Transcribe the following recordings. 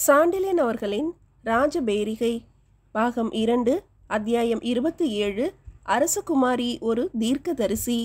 சாண்டிலியன் அவர்களின் ராஜபேரிகை பாகம் இரண்டு அத்தியாயம் இருபத்தி ஏழு அரசகுமாரி ஒரு தீர்க்கதரிசி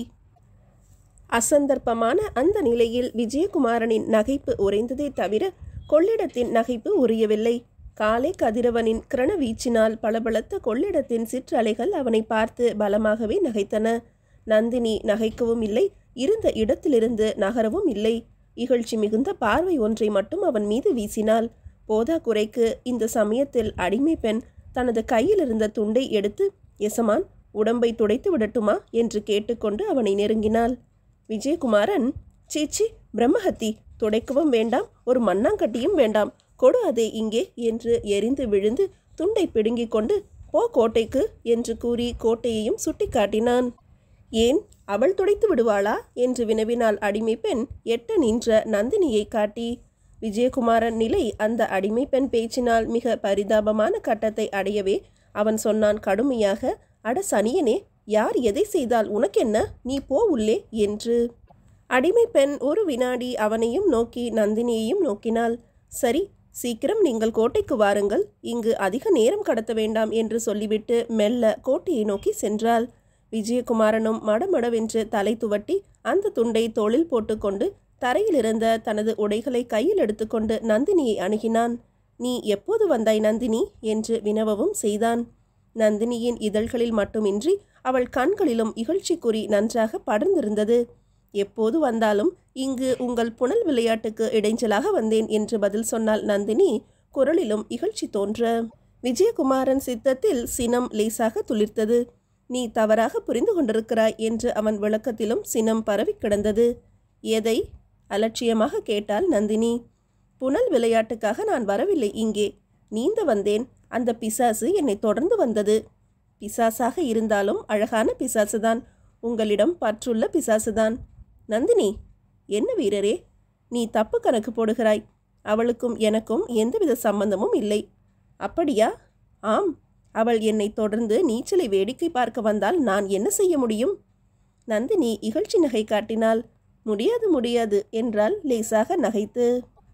அசந்தர்ப்பமான அந்த நிலையில் விஜயகுமாரனின் நகைப்பு உறைந்ததே தவிர கொள்ளிடத்தின் நகைப்பு உரியவில்லை காலை கதிரவனின் கிரண வீச்சினால் பளபளத்த கொள்ளிடத்தின் சிற்றலைகள் அவனை பார்த்து பலமாகவே நகைத்தன நந்தினி நகைக்கவும் இல்லை இருந்த இடத்திலிருந்து நகரவும் இல்லை இகழ்ச்சி மிகுந்த பார்வை ஒன்றை மட்டும் அவன் மீது வீசினாள் போதா குறைக்கு இந்த சமயத்தில் அடிமை பெண் தனது கையில் இருந்த துண்டை எடுத்து எசமான் உடம்பை துடைத்து விடட்டுமா என்று கேட்டுக்கொண்டு அவனை நெருங்கினாள் விஜயகுமாரன் சீச்சி பிரம்மஹத்தி துடைக்கவும் வேண்டாம் ஒரு மண்ணாங்கட்டியும் வேண்டாம் கொடு அதை இங்கே என்று எரிந்து விழுந்து துண்டை பிடுங்கிக் கொண்டு போ கோட்டைக்கு என்று கூறி கோட்டையையும் சுட்டிக்காட்டினான் ஏன் அவள் துடைத்து விடுவாளா என்று வினவினாள் அடிமை பெண் எட்ட நின்ற நந்தினியை காட்டி விஜயகுமாரன் நிலை அந்த அடிமை பெண் பேச்சினால் மிக பரிதாபமான கட்டத்தை அடையவே அவன் சொன்னான் கடுமையாக அட சனியனே யார் எதை செய்தால் உனக்கென்ன நீ போ உள்ளே என்று அடிமை பெண் ஒரு வினாடி அவனையும் நோக்கி நந்தினியையும் நோக்கினாள் சரி சீக்கிரம் நீங்கள் கோட்டைக்கு வாருங்கள் இங்கு அதிக நேரம் கடத்த வேண்டாம் என்று சொல்லிவிட்டு மெல்ல கோட்டையை நோக்கி சென்றாள் விஜயகுமாரனும் மடமடவென்று தலை துவட்டி அந்த துண்டை தோளில் போட்டுக்கொண்டு தரையில் இருந்த தனது உடைகளை கையில் எடுத்துக்கொண்டு நந்தினியை அணுகினான் நீ எப்போது வந்தாய் நந்தினி என்று வினவவும் செய்தான் நந்தினியின் இதழ்களில் மட்டுமின்றி அவள் கண்களிலும் இகழ்ச்சிக்குறி நன்றாக படர்ந்திருந்தது எப்போது வந்தாலும் இங்கு உங்கள் புனல் விளையாட்டுக்கு இடைஞ்சலாக வந்தேன் என்று பதில் சொன்னாள் நந்தினி குரலிலும் இகழ்ச்சி தோன்ற விஜயகுமாரன் சித்தத்தில் சினம் லேசாக துளிர்த்தது நீ தவறாக புரிந்து கொண்டிருக்கிறாய் என்று அவன் விளக்கத்திலும் சினம் பரவி கிடந்தது எதை அலட்சியமாக கேட்டாள் நந்தினி புனல் விளையாட்டுக்காக நான் வரவில்லை இங்கே நீந்த வந்தேன் அந்த பிசாசு என்னை தொடர்ந்து வந்தது பிசாசாக இருந்தாலும் அழகான பிசாசுதான் உங்களிடம் பற்றுள்ள பிசாசுதான் நந்தினி என்ன வீரரே நீ தப்பு கணக்கு போடுகிறாய் அவளுக்கும் எனக்கும் எந்தவித சம்பந்தமும் இல்லை அப்படியா ஆம் அவள் என்னை தொடர்ந்து நீச்சலை வேடிக்கை பார்க்க வந்தால் நான் என்ன செய்ய முடியும் நந்தினி இகழ்ச்சி நகை காட்டினாள் முடியாது முடியாது என்றால் லேசாக நகைத்து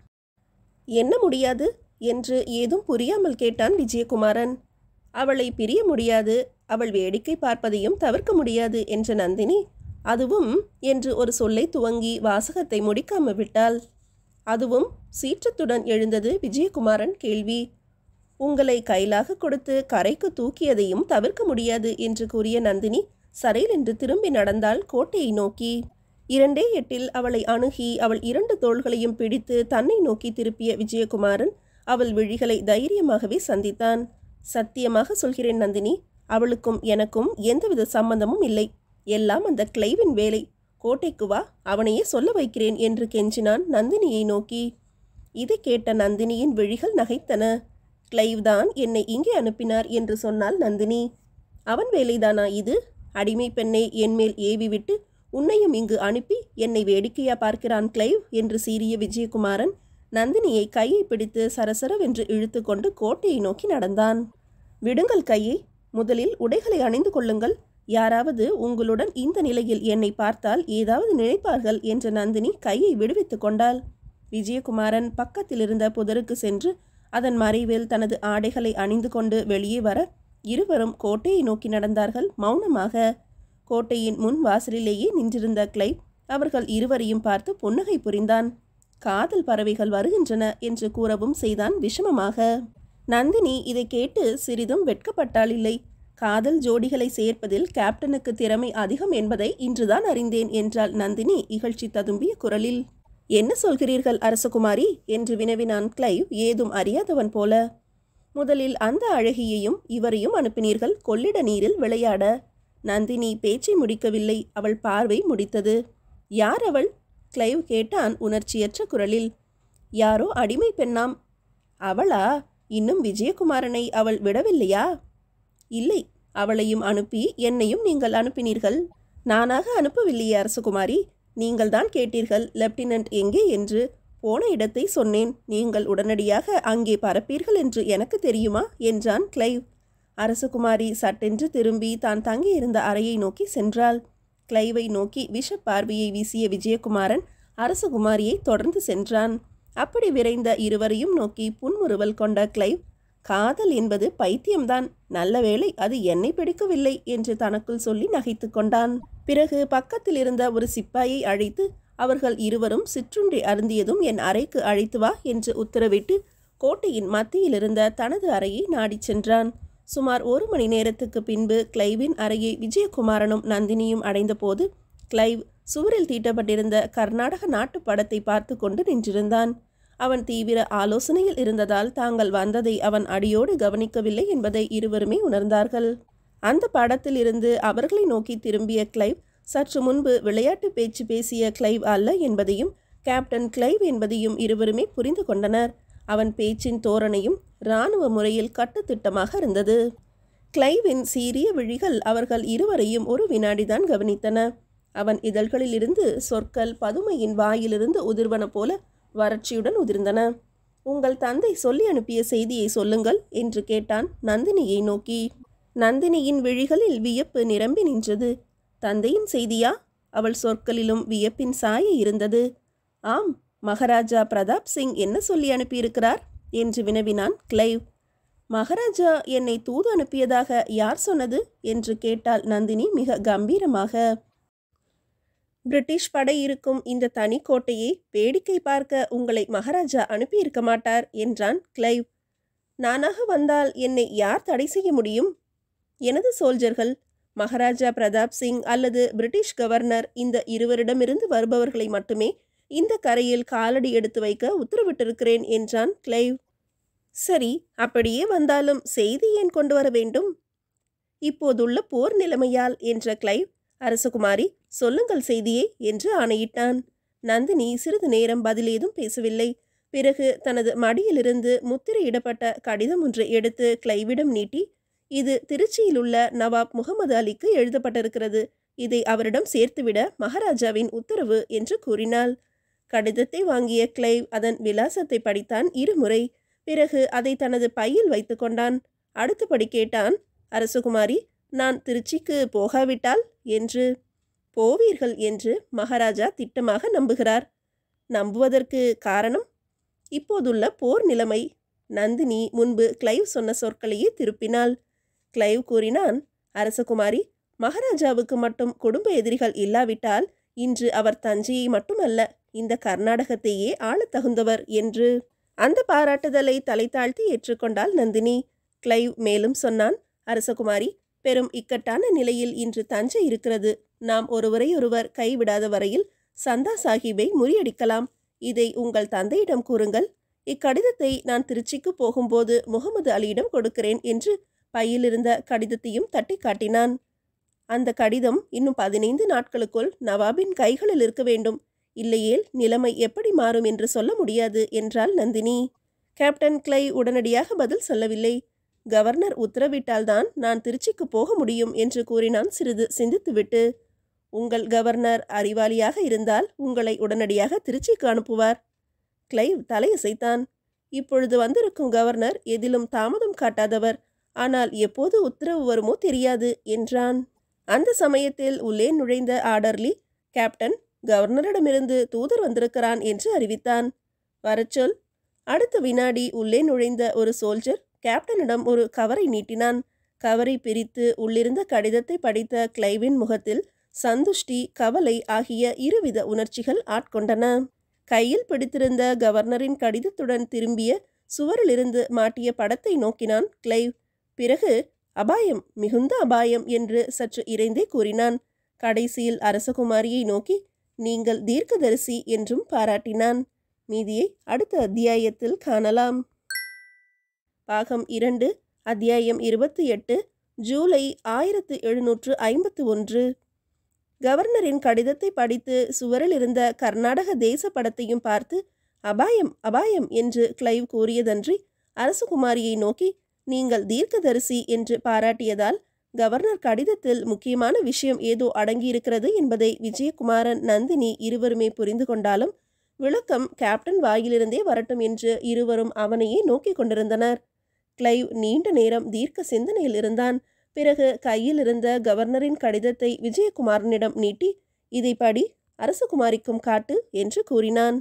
என்ன முடியாது என்று ஏதும் புரியாமல் கேட்டான் விஜயகுமாரன் அவளை பிரிய முடியாது அவள் வேடிக்கை பார்ப்பதையும் தவிர்க்க முடியாது என்ற நந்தினி அதுவும் என்று ஒரு சொல்லை துவங்கி வாசகத்தை முடிக்காம விட்டாள் அதுவும் சீற்றத்துடன் எழுந்தது விஜயகுமாரன் கேள்வி உங்களை கைலாக கொடுத்து கரைக்கு தூக்கியதையும் தவிர்க்க முடியாது என்று கூறிய நந்தினி சரையில் என்று திரும்பி நடந்தாள் கோட்டையை நோக்கி இரண்டே எட்டில் அவளை அணுகி அவள் இரண்டு தோள்களையும் பிடித்து தன்னை நோக்கி திருப்பிய விஜயகுமாரன் அவள் விழிகளை தைரியமாகவே சந்தித்தான் சத்தியமாக சொல்கிறேன் நந்தினி அவளுக்கும் எனக்கும் எந்தவித சம்பந்தமும் இல்லை எல்லாம் அந்த கிளைவின் வேலை கோட்டைக்கு வா அவனையே சொல்ல வைக்கிறேன் என்று கெஞ்சினான் நந்தினியை நோக்கி இதை கேட்ட நந்தினியின் விழிகள் நகைத்தன கிளைவ் தான் என்னை இங்கே அனுப்பினார் என்று சொன்னாள் நந்தினி அவன் வேலைதானா இது அடிமை பெண்ணை என்மேல் ஏவி விட்டு உன்னையும் இங்கு அனுப்பி என்னை வேடிக்கையா பார்க்கிறான் கிளைவ் என்று சீறிய விஜயகுமாரன் நந்தினியை கையை பிடித்து சரசரவென்று இழுத்து கொண்டு கோட்டையை நோக்கி நடந்தான் விடுங்கள் கையை முதலில் உடைகளை அணிந்து கொள்ளுங்கள் யாராவது உங்களுடன் இந்த நிலையில் என்னை பார்த்தால் ஏதாவது நினைப்பார்கள் என்ற நந்தினி கையை விடுவித்து கொண்டாள் விஜயகுமாரன் பக்கத்தில் இருந்த புதருக்கு சென்று அதன் மறைவில் தனது ஆடைகளை அணிந்து கொண்டு வெளியே வர இருவரும் கோட்டையை நோக்கி நடந்தார்கள் மௌனமாக கோட்டையின் முன் வாசலிலேயே நின்றிருந்த கிளைவ் அவர்கள் இருவரையும் பார்த்து புன்னகை புரிந்தான் காதல் பறவைகள் வருகின்றன என்று கூறவும் செய்தான் விஷமமாக நந்தினி இதை கேட்டு சிறிதும் வெட்கப்பட்டாள் இல்லை காதல் ஜோடிகளை சேர்ப்பதில் கேப்டனுக்கு திறமை அதிகம் என்பதை இன்றுதான் அறிந்தேன் என்றாள் நந்தினி இகழ்ச்சி ததும்பிய குரலில் என்ன சொல்கிறீர்கள் அரசகுமாரி என்று வினவினான் கிளைவ் ஏதும் அறியாதவன் போல முதலில் அந்த அழகியையும் இவரையும் அனுப்பினீர்கள் கொள்ளிட நீரில் விளையாட நந்தினி பேச்சை முடிக்கவில்லை அவள் பார்வை முடித்தது யார் அவள் கிளைவ் கேட்டான் உணர்ச்சியற்ற குரலில் யாரோ அடிமை பெண்ணாம் அவளா இன்னும் விஜயகுமாரனை அவள் விடவில்லையா இல்லை அவளையும் அனுப்பி என்னையும் நீங்கள் அனுப்பினீர்கள் நானாக அனுப்பவில்லையே அரசகுமாரி நீங்கள் தான் கேட்டீர்கள் லெப்டினன்ட் எங்கே என்று போன இடத்தை சொன்னேன் நீங்கள் உடனடியாக அங்கே பறப்பீர்கள் என்று எனக்கு தெரியுமா என்றான் கிளைவ் அரசகுமாரி சட்டென்று திரும்பி தான் தங்கியிருந்த அறையை நோக்கி சென்றாள் கிளைவை நோக்கி விஷ பார்வையை வீசிய விஜயகுமாரன் அரசகுமாரியை தொடர்ந்து சென்றான் அப்படி விரைந்த இருவரையும் நோக்கி புன்முறுவல் கொண்ட கிளைவ் காதல் என்பது பைத்தியம்தான் நல்ல வேளை அது என்னை பிடிக்கவில்லை என்று தனக்குள் சொல்லி நகைத்து கொண்டான் பிறகு பக்கத்தில் இருந்த ஒரு சிப்பாயை அழைத்து அவர்கள் இருவரும் சிற்றுண்டி அருந்தியதும் என் அறைக்கு அழைத்து வா என்று உத்தரவிட்டு கோட்டையின் மத்தியில் இருந்த தனது அறையை நாடிச் சென்றான் சுமார் ஒரு மணி நேரத்துக்கு பின்பு கிளைவின் அறையை விஜயகுமாரனும் நந்தினியும் அடைந்தபோது கிளைவ் சுவரில் தீட்டப்பட்டிருந்த கர்நாடக நாட்டுப் படத்தை பார்த்து கொண்டு நின்றிருந்தான் அவன் தீவிர ஆலோசனையில் இருந்ததால் தாங்கள் வந்ததை அவன் அடியோடு கவனிக்கவில்லை என்பதை இருவருமே உணர்ந்தார்கள் அந்த படத்தில் இருந்து அவர்களை நோக்கி திரும்பிய கிளைவ் சற்று முன்பு விளையாட்டு பேச்சு பேசிய கிளைவ் அல்ல என்பதையும் கேப்டன் கிளைவ் என்பதையும் இருவருமே புரிந்து கொண்டனர் அவன் பேச்சின் தோரணையும் இராணுவ முறையில் கட்டுத்திட்டமாக இருந்தது கிளைவின் சீரிய விழிகள் அவர்கள் இருவரையும் ஒரு வினாடிதான் கவனித்தன அவன் இதழ்களிலிருந்து சொற்கள் பதுமையின் வாயிலிருந்து உதிர்வன போல வறட்சியுடன் உதிர்ந்தன உங்கள் தந்தை சொல்லி அனுப்பிய செய்தியை சொல்லுங்கள் என்று கேட்டான் நந்தினியை நோக்கி நந்தினியின் விழிகளில் வியப்பு நிரம்பி நின்றது தந்தையின் செய்தியா அவள் சொற்களிலும் வியப்பின் சாய இருந்தது ஆம் மகாராஜா பிரதாப் சிங் என்ன சொல்லி அனுப்பியிருக்கிறார் என்று வினவினான் கிளைவ் மகாராஜா என்னை தூது அனுப்பியதாக யார் சொன்னது என்று கேட்டாள் நந்தினி மிக கம்பீரமாக பிரிட்டிஷ் படை இருக்கும் இந்த தனி கோட்டையை வேடிக்கை பார்க்க உங்களை மகாராஜா அனுப்பியிருக்க மாட்டார் என்றான் கிளைவ் நானாக வந்தால் என்னை யார் தடை செய்ய முடியும் எனது சோல்ஜர்கள் மகாராஜா பிரதாப் சிங் அல்லது பிரிட்டிஷ் கவர்னர் இந்த இருவரிடமிருந்து வருபவர்களை மட்டுமே இந்த கரையில் காலடி எடுத்து வைக்க உத்தரவிட்டிருக்கிறேன் என்றான் கிளைவ் சரி அப்படியே வந்தாலும் செய்தி ஏன் கொண்டு வர வேண்டும் இப்போதுள்ள போர் நிலைமையால் என்ற கிளைவ் அரசகுமாரி சொல்லுங்கள் செய்தியே என்று ஆணையிட்டான் நந்தினி சிறிது நேரம் பதில் ஏதும் பேசவில்லை பிறகு தனது மடியிலிருந்து முத்திரையிடப்பட்ட கடிதம் ஒன்றை எடுத்து கிளைவிடம் நீட்டி இது திருச்சியிலுள்ள நவாப் முகமது அலிக்கு எழுதப்பட்டிருக்கிறது இதை அவரிடம் சேர்த்துவிட மகாராஜாவின் உத்தரவு என்று கூறினாள் கடிதத்தை வாங்கிய கிளைவ் அதன் விலாசத்தை படித்தான் இருமுறை பிறகு அதை தனது பையில் வைத்து கொண்டான் அடுத்தபடி கேட்டான் அரசகுமாரி நான் திருச்சிக்கு போகாவிட்டால் என்று போவீர்கள் என்று மகாராஜா திட்டமாக நம்புகிறார் நம்புவதற்கு காரணம் இப்போதுள்ள போர் நிலைமை நந்தினி முன்பு கிளைவ் சொன்ன சொற்களையே திருப்பினாள் கிளைவ் கூறினான் அரசகுமாரி மகாராஜாவுக்கு மட்டும் குடும்ப எதிரிகள் இல்லாவிட்டால் இன்று அவர் தஞ்சையை மட்டுமல்ல இந்த கர்நாடகத்தையே ஆளத் தகுந்தவர் என்று அந்த பாராட்டுதலை தலை தாழ்த்தி ஏற்றுக்கொண்டாள் நந்தினி கிளைவ் மேலும் சொன்னான் அரசகுமாரி பெரும் இக்கட்டான நிலையில் இன்று தஞ்சை இருக்கிறது நாம் ஒருவரையொருவர் கைவிடாத வரையில் சந்தா சாஹிப்பை முறியடிக்கலாம் இதை உங்கள் தந்தையிடம் கூறுங்கள் இக்கடிதத்தை நான் திருச்சிக்கு போகும்போது முகமது அலியிடம் கொடுக்கிறேன் என்று பையிலிருந்த கடிதத்தையும் தட்டி காட்டினான் அந்த கடிதம் இன்னும் பதினைந்து நாட்களுக்குள் நவாபின் கைகளில் இருக்க வேண்டும் இல்லையேல் நிலைமை எப்படி மாறும் என்று சொல்ல முடியாது என்றாள் நந்தினி கேப்டன் கிளை உடனடியாக பதில் சொல்லவில்லை கவர்னர் உத்தரவிட்டால்தான் நான் திருச்சிக்கு போக முடியும் என்று கூறினான் சிறிது சிந்தித்துவிட்டு உங்கள் கவர்னர் அறிவாளியாக இருந்தால் உங்களை உடனடியாக திருச்சிக்கு அனுப்புவார் கிளைவ் தலையசைத்தான் இப்பொழுது வந்திருக்கும் கவர்னர் எதிலும் தாமதம் காட்டாதவர் ஆனால் எப்போது உத்தரவு வருமோ தெரியாது என்றான் அந்த சமயத்தில் உள்ளே நுழைந்த ஆர்டர்லி கேப்டன் கவர்னரிடமிருந்து தூதர் வந்திருக்கிறான் என்று அறிவித்தான் வரச்சொல் அடுத்த வினாடி உள்ளே நுழைந்த ஒரு சோல்ஜர் கேப்டனிடம் ஒரு கவரை நீட்டினான் கவரை பிரித்து உள்ளிருந்த கடிதத்தை படித்த கிளைவின் முகத்தில் சந்துஷ்டி கவலை ஆகிய இருவித உணர்ச்சிகள் ஆட்கொண்டன கையில் பிடித்திருந்த கவர்னரின் கடிதத்துடன் திரும்பிய சுவரிலிருந்து மாட்டிய படத்தை நோக்கினான் கிளைவ் பிறகு அபாயம் மிகுந்த அபாயம் என்று சற்று இறைந்தே கூறினான் கடைசியில் அரசகுமாரியை நோக்கி நீங்கள் தீர்க்கதரிசி என்றும் பாராட்டினான் மீதியை அடுத்த அத்தியாயத்தில் காணலாம் பாகம் இரண்டு அத்தியாயம் இருபத்தி எட்டு ஜூலை ஆயிரத்து எழுநூற்று ஐம்பத்து ஒன்று கவர்னரின் கடிதத்தை படித்து சுவரில் இருந்த கர்நாடக தேச படத்தையும் பார்த்து அபாயம் அபாயம் என்று கிளைவ் கூறியதன்றி அரசகுமாரியை நோக்கி நீங்கள் தீர்க்கதரிசி என்று பாராட்டியதால் கவர்னர் கடிதத்தில் முக்கியமான விஷயம் ஏதோ அடங்கியிருக்கிறது என்பதை விஜயகுமாரன் நந்தினி இருவருமே புரிந்து கொண்டாலும் விளக்கம் கேப்டன் வாயிலிருந்தே வரட்டும் என்று இருவரும் அவனையே நோக்கிக் கொண்டிருந்தனர் கிளைவ் நீண்ட நேரம் தீர்க்க சிந்தனையில் இருந்தான் பிறகு கையில் இருந்த கவர்னரின் கடிதத்தை விஜயகுமாரனிடம் நீட்டி இதை படி அரசகுமாரிக்கும் காட்டு என்று கூறினான்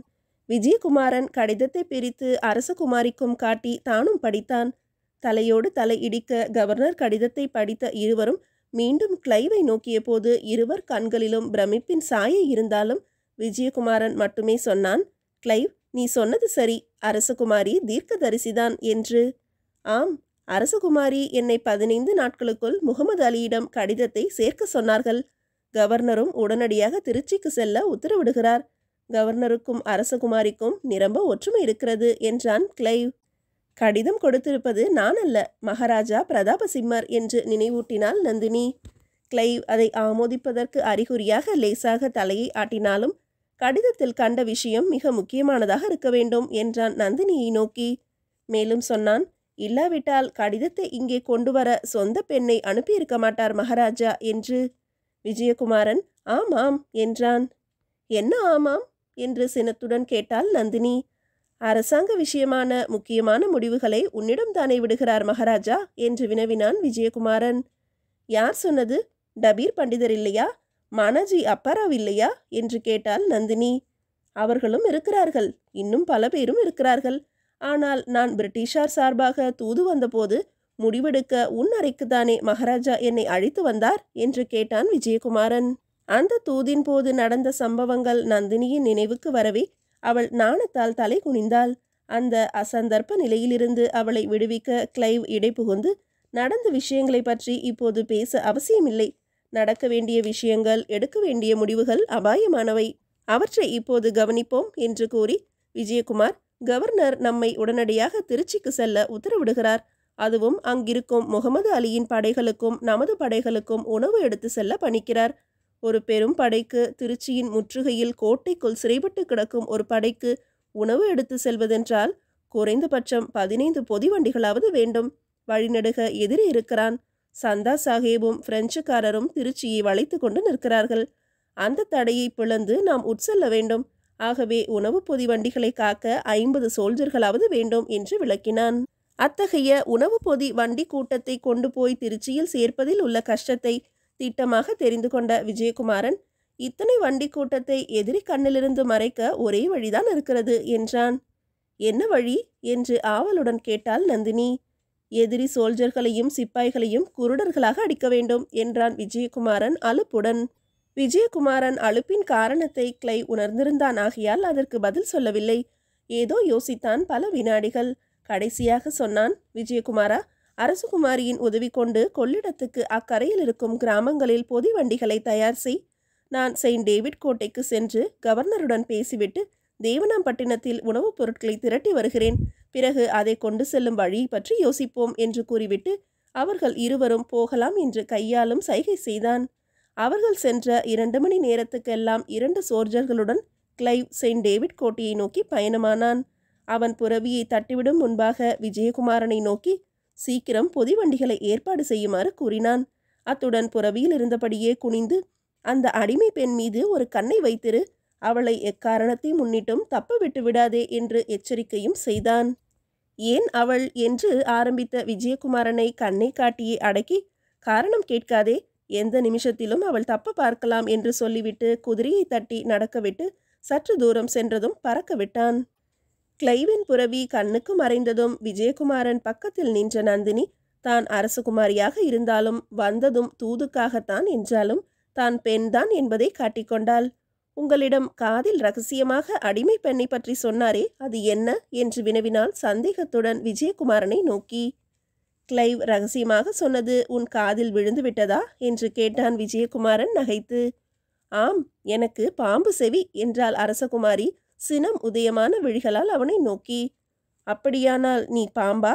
விஜயகுமாரன் கடிதத்தை பிரித்து அரசகுமாரிக்கும் காட்டி தானும் படித்தான் தலையோடு தலை இடிக்க கவர்னர் கடிதத்தை படித்த இருவரும் மீண்டும் கிளைவை நோக்கிய போது இருவர் கண்களிலும் பிரமிப்பின் சாயை இருந்தாலும் விஜயகுமாரன் மட்டுமே சொன்னான் கிளைவ் நீ சொன்னது சரி அரசகுமாரி தீர்க்கதரிசிதான் என்று ஆம் அரசகுமாரி என்னை பதினைந்து நாட்களுக்குள் முகமது அலியிடம் கடிதத்தை சேர்க்க சொன்னார்கள் கவர்னரும் உடனடியாக திருச்சிக்கு செல்ல உத்தரவிடுகிறார் கவர்னருக்கும் அரசகுமாரிக்கும் நிரம்ப ஒற்றுமை இருக்கிறது என்றான் கிளைவ் கடிதம் கொடுத்திருப்பது நான் அல்ல மகாராஜா பிரதாபசிம்மர் என்று நினைவூட்டினாள் நந்தினி கிளைவ் அதை ஆமோதிப்பதற்கு அறிகுறியாக லேசாக தலையை ஆட்டினாலும் கடிதத்தில் கண்ட விஷயம் மிக முக்கியமானதாக இருக்க வேண்டும் என்றான் நந்தினியை நோக்கி மேலும் சொன்னான் இல்லாவிட்டால் கடிதத்தை இங்கே கொண்டு வர சொந்த பெண்ணை அனுப்பியிருக்க மாட்டார் மகாராஜா என்று விஜயகுமாரன் ஆமாம் என்றான் என்ன ஆமாம் என்று சினத்துடன் கேட்டாள் நந்தினி அரசாங்க விஷயமான முக்கியமான முடிவுகளை உன்னிடம் தானே விடுகிறார் மகாராஜா என்று வினவினான் விஜயகுமாரன் யார் சொன்னது டபீர் பண்டிதர் இல்லையா மானாஜி அப்பாராவ் இல்லையா என்று கேட்டாள் நந்தினி அவர்களும் இருக்கிறார்கள் இன்னும் பல பேரும் இருக்கிறார்கள் ஆனால் நான் பிரிட்டிஷார் சார்பாக தூது வந்தபோது முடிவெடுக்க உன் அறைக்குத்தானே மகாராஜா என்னை அழைத்து வந்தார் என்று கேட்டான் விஜயகுமாரன் அந்த தூதின் போது நடந்த சம்பவங்கள் நந்தினியின் நினைவுக்கு வரவே அவள் நாணத்தால் தலை குனிந்தாள் அந்த அசந்தர்ப்ப நிலையிலிருந்து அவளை விடுவிக்க கிளைவ் இடைபுகுந்து நடந்த விஷயங்களை பற்றி இப்போது பேச அவசியமில்லை நடக்க வேண்டிய விஷயங்கள் எடுக்க வேண்டிய முடிவுகள் அபாயமானவை அவற்றை இப்போது கவனிப்போம் என்று கூறி விஜயகுமார் கவர்னர் நம்மை உடனடியாக திருச்சிக்கு செல்ல உத்தரவிடுகிறார் அதுவும் அங்கிருக்கும் முகமது அலியின் படைகளுக்கும் நமது படைகளுக்கும் உணவு எடுத்து செல்ல பணிக்கிறார் ஒரு பெரும் படைக்கு திருச்சியின் முற்றுகையில் கோட்டைக்குள் சிறைப்பட்டு கிடக்கும் ஒரு படைக்கு உணவு எடுத்து செல்வதென்றால் குறைந்தபட்சம் பதினைந்து பொதி வண்டிகளாவது வேண்டும் வழிநடுக எதிரி இருக்கிறான் சந்தா சாஹேபும் பிரெஞ்சுக்காரரும் திருச்சியை வளைத்து கொண்டு நிற்கிறார்கள் அந்த தடையை பிளந்து நாம் உட்செல்ல வேண்டும் ஆகவே உணவு பொதி வண்டிகளை காக்க ஐம்பது சோல்ஜர்களாவது வேண்டும் என்று விளக்கினான் அத்தகைய உணவு பொதி வண்டி கூட்டத்தை கொண்டு போய் திருச்சியில் சேர்ப்பதில் உள்ள கஷ்டத்தை திட்டமாக தெரிந்து கொண்ட விஜயகுமாரன் இத்தனை வண்டி கூட்டத்தை எதிரி கண்ணிலிருந்து மறைக்க ஒரே வழிதான் இருக்கிறது என்றான் என்ன வழி என்று ஆவலுடன் கேட்டாள் நந்தினி எதிரி சோல்ஜர்களையும் சிப்பாய்களையும் குருடர்களாக அடிக்க வேண்டும் என்றான் விஜயகுமாரன் அலுப்புடன் விஜயகுமாரன் அலுப்பின் காரணத்தை கிளை உணர்ந்திருந்தான் ஆகையால் அதற்கு பதில் சொல்லவில்லை ஏதோ யோசித்தான் பல வினாடிகள் கடைசியாக சொன்னான் விஜயகுமாரா அரசகுமாரியின் உதவி கொண்டு கொள்ளிடத்துக்கு அக்கரையில் இருக்கும் கிராமங்களில் பொதி வண்டிகளை தயார் செய் நான் செயின்ட் டேவிட் கோட்டைக்கு சென்று கவர்னருடன் பேசிவிட்டு தேவனாம்பட்டினத்தில் உணவுப் பொருட்களை திரட்டி வருகிறேன் பிறகு அதை கொண்டு செல்லும் வழி பற்றி யோசிப்போம் என்று கூறிவிட்டு அவர்கள் இருவரும் போகலாம் என்று கையாலும் சைகை செய்தான் அவர்கள் சென்ற இரண்டு மணி நேரத்துக்கெல்லாம் இரண்டு சோர்ஜர்களுடன் கிளைவ் செயின்ட் டேவிட் கோட்டையை நோக்கி பயணமானான் அவன் புறவியை தட்டிவிடும் முன்பாக விஜயகுமாரனை நோக்கி சீக்கிரம் பொதி வண்டிகளை ஏற்பாடு செய்யுமாறு கூறினான் அத்துடன் புறவியில் இருந்தபடியே குனிந்து அந்த அடிமை பெண் மீது ஒரு கண்ணை வைத்திரு அவளை எக்காரணத்தை முன்னிட்டும் தப்ப விட்டு விடாதே என்று எச்சரிக்கையும் செய்தான் ஏன் அவள் என்று ஆரம்பித்த விஜயகுமாரனை கண்ணை காட்டியே அடக்கி காரணம் கேட்காதே எந்த நிமிஷத்திலும் அவள் தப்ப பார்க்கலாம் என்று சொல்லிவிட்டு குதிரையை தட்டி நடக்கவிட்டு சற்று தூரம் சென்றதும் பறக்க விட்டான் கிளைவின் புறவி கண்ணுக்கு மறைந்ததும் விஜயகுமாரன் பக்கத்தில் நின்ற நந்தினி தான் அரசகுமாரியாக இருந்தாலும் வந்ததும் தூதுக்காகத்தான் என்றாலும் தான் பெண்தான் என்பதை காட்டிக்கொண்டாள் உங்களிடம் காதில் ரகசியமாக அடிமை பெண்ணை பற்றி சொன்னாரே அது என்ன என்று வினவினாள் சந்தேகத்துடன் விஜயகுமாரனை நோக்கி கிளைவ் ரகசியமாக சொன்னது உன் காதில் விழுந்து விட்டதா என்று கேட்டான் விஜயகுமாரன் நகைத்து ஆம் எனக்கு பாம்பு செவி என்றாள் அரசகுமாரி சினம் உதயமான விழிகளால் அவனை நோக்கி அப்படியானால் நீ பாம்பா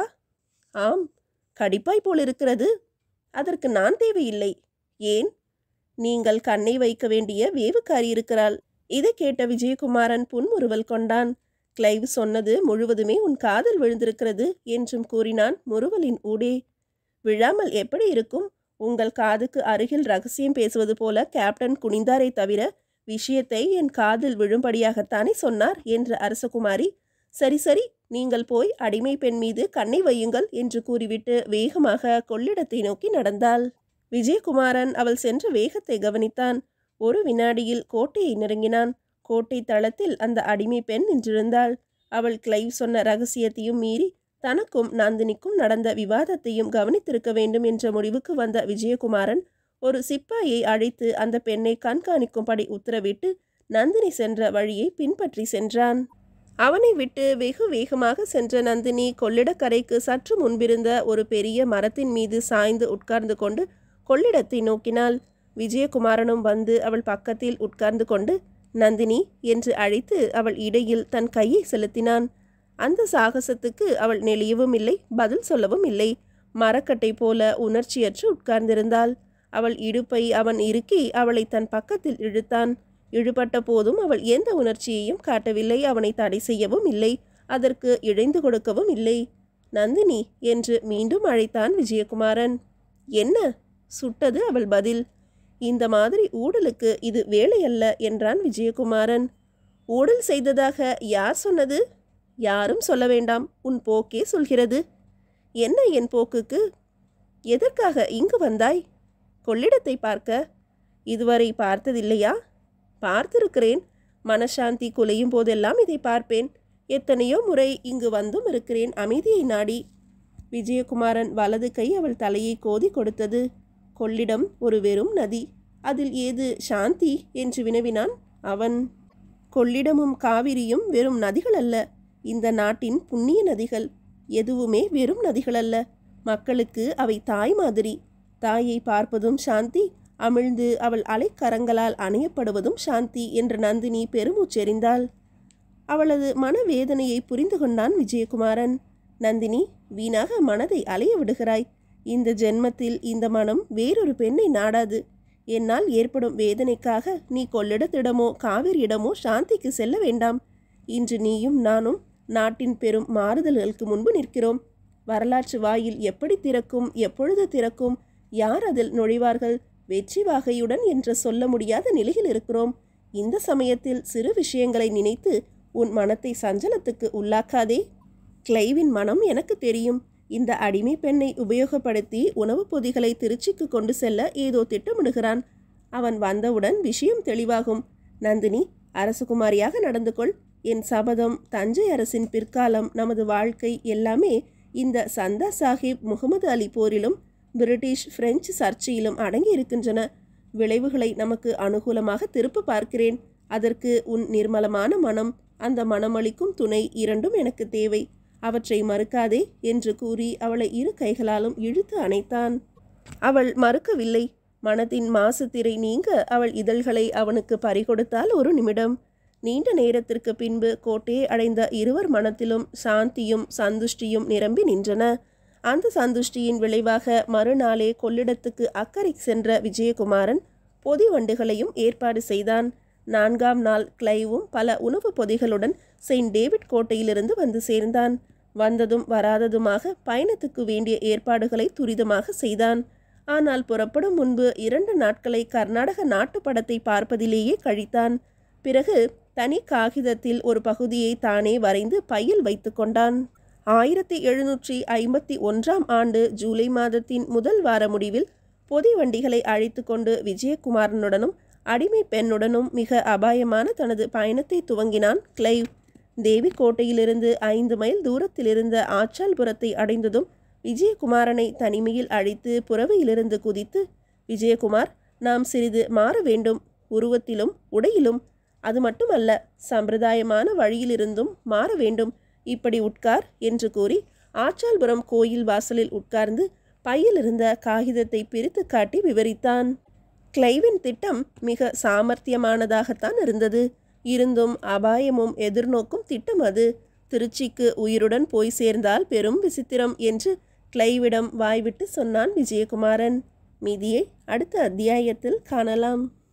ஆம் கடிப்பாய் போல் இருக்கிறது அதற்கு நான் தேவையில்லை ஏன் நீங்கள் கண்ணை வைக்க வேண்டிய வேவுக்காரி இருக்கிறாள் இதை கேட்ட விஜயகுமாரன் புன்முறுவல் கொண்டான் கிளைவ் சொன்னது முழுவதுமே உன் காதல் விழுந்திருக்கிறது என்றும் கூறினான் முறுவலின் ஊடே விழாமல் எப்படி இருக்கும் உங்கள் காதுக்கு அருகில் ரகசியம் பேசுவது போல கேப்டன் குனிந்தாரே தவிர விஷயத்தை என் காதில் விழும்படியாகத்தானே சொன்னார் என்ற அரசகுமாரி சரி சரி நீங்கள் போய் அடிமை பெண் மீது கண்ணை வையுங்கள் என்று கூறிவிட்டு வேகமாக கொள்ளிடத்தை நோக்கி நடந்தாள் விஜயகுமாரன் அவள் சென்ற வேகத்தை கவனித்தான் ஒரு வினாடியில் கோட்டையை நெருங்கினான் கோட்டை தளத்தில் அந்த அடிமை பெண் நின்றிருந்தாள் அவள் கிளைவ் சொன்ன ரகசியத்தையும் மீறி தனக்கும் நந்தினிக்கும் நடந்த விவாதத்தையும் கவனித்திருக்க வேண்டும் என்ற முடிவுக்கு வந்த விஜயகுமாரன் ஒரு சிப்பாயை அழைத்து அந்த பெண்ணை கண்காணிக்கும்படி உத்தரவிட்டு நந்தினி சென்ற வழியை பின்பற்றி சென்றான் அவனை விட்டு வெகு வேகமாக சென்ற நந்தினி கொள்ளிடக்கரைக்கு சற்று முன்பிருந்த ஒரு பெரிய மரத்தின் மீது சாய்ந்து உட்கார்ந்து கொண்டு கொள்ளிடத்தை நோக்கினாள் விஜயகுமாரனும் வந்து அவள் பக்கத்தில் உட்கார்ந்து கொண்டு நந்தினி என்று அழைத்து அவள் இடையில் தன் கையை செலுத்தினான் அந்த சாகசத்துக்கு அவள் நெளியவும் இல்லை பதில் சொல்லவும் இல்லை மரக்கட்டை போல உணர்ச்சியற்று உட்கார்ந்திருந்தாள் அவள் இடுப்பை அவன் இறுக்கி அவளை தன் பக்கத்தில் இழுத்தான் இழுபட்ட போதும் அவள் எந்த உணர்ச்சியையும் காட்டவில்லை அவனை தடை செய்யவும் இல்லை அதற்கு இழைந்து கொடுக்கவும் இல்லை நந்தினி என்று மீண்டும் அழைத்தான் விஜயகுமாரன் என்ன சுட்டது அவள் பதில் இந்த மாதிரி ஊடலுக்கு இது வேலையல்ல என்றான் விஜயகுமாரன் ஊடல் செய்ததாக யார் சொன்னது யாரும் சொல்ல வேண்டாம் உன் போக்கே சொல்கிறது என்ன என் போக்குக்கு எதற்காக இங்கு வந்தாய் கொள்ளிடத்தை பார்க்க இதுவரை பார்த்ததில்லையா பார்த்திருக்கிறேன் மனசாந்தி குலையும் போதெல்லாம் இதை பார்ப்பேன் எத்தனையோ முறை இங்கு வந்தும் இருக்கிறேன் அமைதியை நாடி விஜயகுமாரன் வலது கை அவள் தலையை கோதி கொடுத்தது கொள்ளிடம் ஒரு வெறும் நதி அதில் ஏது சாந்தி என்று வினவினான் அவன் கொள்ளிடமும் காவிரியும் வெறும் நதிகள் அல்ல இந்த நாட்டின் புண்ணிய நதிகள் எதுவுமே வெறும் நதிகள் அல்ல மக்களுக்கு அவை தாய் மாதிரி தாயை பார்ப்பதும் சாந்தி அமிழ்ந்து அவள் அலைக்கரங்களால் அணையப்படுவதும் சாந்தி என்ற நந்தினி பெருமூச்செறிந்தாள் அவளது மனவேதனையை புரிந்து கொண்டான் விஜயகுமாரன் நந்தினி வீணாக மனதை அலைய விடுகிறாய் இந்த ஜென்மத்தில் இந்த மனம் வேறொரு பெண்ணை நாடாது என்னால் ஏற்படும் வேதனைக்காக நீ கொள்ளிடத்திடமோ காவிரியிடமோ சாந்திக்கு செல்ல வேண்டாம் இன்று நீயும் நானும் நாட்டின் பெரும் மாறுதல்களுக்கு முன்பு நிற்கிறோம் வரலாற்று வாயில் எப்படி திறக்கும் எப்பொழுது திறக்கும் யார் அதில் நுழைவார்கள் வெற்றி வாகையுடன் என்று சொல்ல முடியாத நிலையில் இருக்கிறோம் இந்த சமயத்தில் சிறு விஷயங்களை நினைத்து உன் மனத்தை சஞ்சலத்துக்கு உள்ளாக்காதே கிளைவின் மனம் எனக்கு தெரியும் இந்த அடிமை பெண்ணை உபயோகப்படுத்தி உணவுப் பொதிகளை திருச்சிக்கு கொண்டு செல்ல ஏதோ திட்டமிடுகிறான் அவன் வந்தவுடன் விஷயம் தெளிவாகும் நந்தினி அரசகுமாரியாக நடந்து கொள் என் சபதம் தஞ்சை அரசின் பிற்காலம் நமது வாழ்க்கை எல்லாமே இந்த சந்தா சாஹிப் முகமது அலி போரிலும் பிரிட்டிஷ் பிரெஞ்சு சர்ச்சையிலும் அடங்கி இருக்கின்றன விளைவுகளை நமக்கு அனுகூலமாக திருப்ப பார்க்கிறேன் அதற்கு உன் நிர்மலமான மனம் அந்த மனமளிக்கும் துணை இரண்டும் எனக்கு தேவை அவற்றை மறுக்காதே என்று கூறி அவளை இரு கைகளாலும் இழுத்து அணைத்தான் அவள் மறுக்கவில்லை மனத்தின் மாசு திரை நீங்க அவள் இதழ்களை அவனுக்கு பறிகொடுத்தால் ஒரு நிமிடம் நீண்ட நேரத்திற்கு பின்பு கோட்டையை அடைந்த இருவர் மனத்திலும் சாந்தியும் சந்துஷ்டியும் நிரம்பி நின்றன அந்த சந்துஷ்டியின் விளைவாக மறுநாளே கொள்ளிடத்துக்கு அக்கறை சென்ற விஜயகுமாரன் பொதி வண்டுகளையும் ஏற்பாடு செய்தான் நான்காம் நாள் கிளைவும் பல உணவுப் பொதிகளுடன் செயின்ட் டேவிட் கோட்டையிலிருந்து வந்து சேர்ந்தான் வந்ததும் வராததுமாக பயணத்துக்கு வேண்டிய ஏற்பாடுகளை துரிதமாக செய்தான் ஆனால் புறப்படும் முன்பு இரண்டு நாட்களை கர்நாடக நாட்டுப்படத்தை பார்ப்பதிலேயே கழித்தான் பிறகு தனி காகிதத்தில் ஒரு பகுதியை தானே வரைந்து பையில் வைத்து கொண்டான் ஆயிரத்தி எழுநூற்றி ஐம்பத்தி ஒன்றாம் ஆண்டு ஜூலை மாதத்தின் முதல் வார முடிவில் பொதி வண்டிகளை அழைத்து கொண்டு விஜயகுமாரனுடனும் அடிமை பெண்ணுடனும் மிக அபாயமான தனது பயணத்தை துவங்கினான் கிளைவ் தேவி கோட்டையிலிருந்து ஐந்து மைல் தூரத்தில் இருந்த ஆச்சால்புரத்தை அடைந்ததும் விஜயகுமாரனை தனிமையில் அழைத்து புறவையிலிருந்து குதித்து விஜயகுமார் நாம் சிறிது மாற வேண்டும் உருவத்திலும் உடையிலும் அது மட்டுமல்ல சம்பிரதாயமான வழியிலிருந்தும் மாற வேண்டும் இப்படி உட்கார் என்று கூறி ஆச்சால்புரம் கோயில் வாசலில் உட்கார்ந்து பையில் இருந்த காகிதத்தை பிரித்து காட்டி விவரித்தான் கிளைவின் திட்டம் மிக சாமர்த்தியமானதாகத்தான் இருந்தது இருந்தும் அபாயமும் எதிர்நோக்கும் திட்டம் அது திருச்சிக்கு உயிருடன் போய் சேர்ந்தால் பெரும் விசித்திரம் என்று கிளைவிடம் வாய்விட்டு சொன்னான் விஜயகுமாரன் மீதியை அடுத்த அத்தியாயத்தில் காணலாம்